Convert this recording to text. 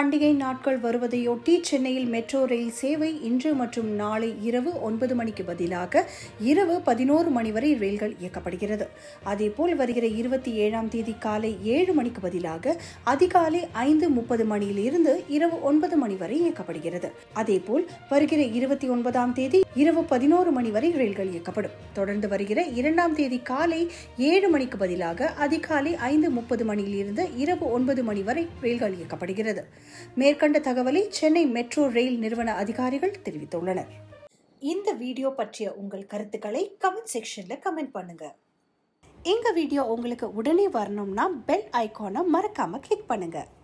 பண்டிகை நாட்கள் வருவதையொட்டி சென்னையில் மெட்ரோ ரயில் சேவை இன்று மற்றும் நாளை இரவு ஒன்பது மணிக்கு பதிலாக இரவு பதினோரு மணி வரை ரயில்கள் இயக்கப்படுகிறது அதேபோல் வருகிற இருபத்தி ஏழாம் தேதி காலை ஏழு மணிக்கு பதிலாக அதிகாலை ஐந்து முப்பது மணியிலிருந்து இரவு ஒன்பது மணி வரை இயக்கப்படுகிறது அதேபோல் வருகிற இருபத்தி ஒன்பதாம் தேதி இரவு பதினோரு மணி வரை ரயில்கள் இயக்கப்படும் தொடர்ந்து வருகிற இரண்டாம் தேதி காலை ஏழு மணிக்கு பதிலாக அதிகாலை ஐந்து முப்பது மணியிலிருந்து இரவு ஒன்பது மணி வரை ரயில்கள் இயக்கப்படுகிறது மேற்கண்ட தகவலை சென்னை மெட்ரோ ரயில் நிறுவன அதிகாரிகள் தெரிவித்துள்ளனர் இந்த வீடியோ பற்றிய உங்கள் கருத்துக்களை கமெண்ட் செக்ஷன்ல கமெண்ட் பண்ணுங்க எங்க வீடியோ உங்களுக்கு உடனே வரணும்னா பெல் ஐகானை மறக்காம கிளிக் பண்ணுங்க